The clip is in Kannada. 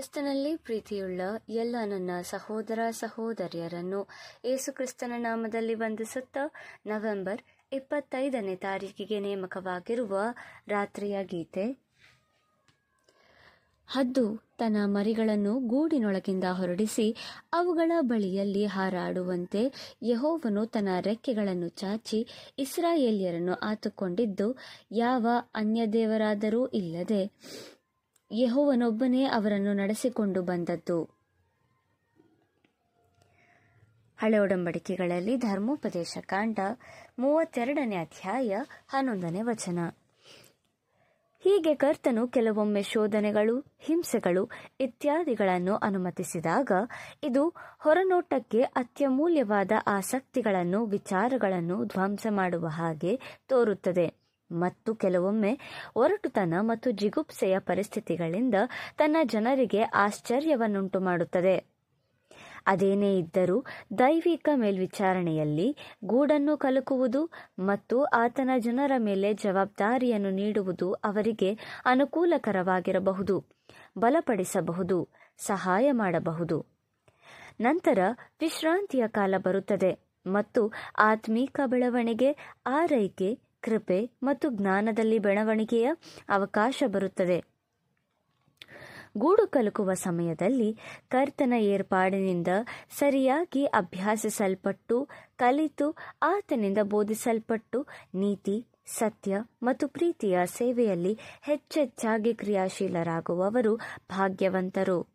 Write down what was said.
ಕ್ರಿಸ್ತನಲ್ಲಿ ಪ್ರೀತಿಯುಳ್ಳ ಎಲ್ಲ ನನ್ನ ಸಹೋದರ ಸಹೋದರಿಯರನ್ನು ಏಸುಕ್ರಿಸ್ತನ ನಾಮದಲ್ಲಿ ವಂದಿಸುತ್ತಾ ನವೆಂಬರ್ ಇಪ್ಪತ್ತೈದನೇ ತಾರೀಕಿಗೆ ನೇಮಕವಾಗಿರುವ ರಾತ್ರಿಯ ಗೀತೆ ಹದ್ದು ತನ್ನ ಮರಿಗಳನ್ನು ಗೂಡಿನೊಳಗಿಂದ ಹೊರಡಿಸಿ ಅವುಗಳ ಬಳಿಯಲ್ಲಿ ಹಾರಾಡುವಂತೆ ಯಹೋವನು ತನ್ನ ರೆಕ್ಕೆಗಳನ್ನು ಚಾಚಿ ಇಸ್ರಾಯೇಲ್ಯರನ್ನು ಆತುಕೊಂಡಿದ್ದು ಯಾವ ಅನ್ಯದೇವರಾದರೂ ಇಲ್ಲದೆ ಯಹೋವನೊಬ್ಬನೇ ಅವರನ್ನು ನಡೆಸಿಕೊಂಡು ಬಂದದ್ದು ಹಳೆ ಒಡಂಬಡಿಕೆಗಳಲ್ಲಿ ಧರ್ಮೋಪದೇಶ ಕಾಂಡ ಮೂವತ್ತೆರಡನೇ ಅಧ್ಯಾಯ ಹನ್ನೊಂದನೇ ವಚನ ಹೀಗೆ ಕರ್ತನು ಕೆಲವೊಮ್ಮೆ ಶೋಧನೆಗಳು ಹಿಂಸೆಗಳು ಇತ್ಯಾದಿಗಳನ್ನು ಅನುಮತಿಸಿದಾಗ ಇದು ಹೊರನೋಟಕ್ಕೆ ಅತ್ಯಮೂಲ್ಯವಾದ ಆಸಕ್ತಿಗಳನ್ನು ವಿಚಾರಗಳನ್ನು ಧ್ವಂಸ ಮಾಡುವ ಹಾಗೆ ತೋರುತ್ತದೆ ಮತ್ತು ಕೆಲವೊಮ್ಮೆ ಒರಟುತನ ಮತ್ತು ಜಿಗುಪ್ಸೆಯ ಪರಿಸ್ಥಿತಿಗಳಿಂದ ತನ್ನ ಜನರಿಗೆ ಆಶ್ಚರ್ಯವನ್ನುಂಟು ಮಾಡುತ್ತದೆ ಅದೇನೇ ಇದ್ದರೂ ದೈವಿಕ ಮೇಲ್ವಿಚಾರಣೆಯಲ್ಲಿ ಗೂಡನ್ನು ಕಲಕುವುದು ಮತ್ತು ಆತನ ಜನರ ಮೇಲೆ ಜವಾಬ್ದಾರಿಯನ್ನು ನೀಡುವುದು ಅವರಿಗೆ ಅನುಕೂಲಕರವಾಗಿರಬಹುದು ಬಲಪಡಿಸಬಹುದು ಸಹಾಯ ಮಾಡಬಹುದು ನಂತರ ವಿಶ್ರಾಂತಿಯ ಕಾಲ ಬರುತ್ತದೆ ಮತ್ತು ಆತ್ಮೀಕ ಬೆಳವಣಿಗೆ ಆರೈಕೆ ಕೃಪೆ ಮತ್ತು ಜ್ಞಾನದಲ್ಲಿ ಬೆಳವಣಿಗೆಯ ಅವಕಾಶ ಬರುತ್ತದೆ ಗೂಡು ಕಲುಕುವ ಸಮಯದಲ್ಲಿ ಕರ್ತನ ಏರ್ಪಾಡಿನಿಂದ ಸರಿಯಾಗಿ ಅಭ್ಯಾಸಿಸಲ್ಪಟ್ಟು ಕಲಿತು ಆತನಿಂದ ಬೋಧಿಸಲ್ಪಟ್ಟು ನೀತಿ ಸತ್ಯ ಮತ್ತು ಪ್ರೀತಿಯ ಸೇವೆಯಲ್ಲಿ ಹೆಚ್ಚೆಚ್ಚಾಗಿ ಕ್ರಿಯಾಶೀಲರಾಗುವವರು ಭಾಗ್ಯವಂತರು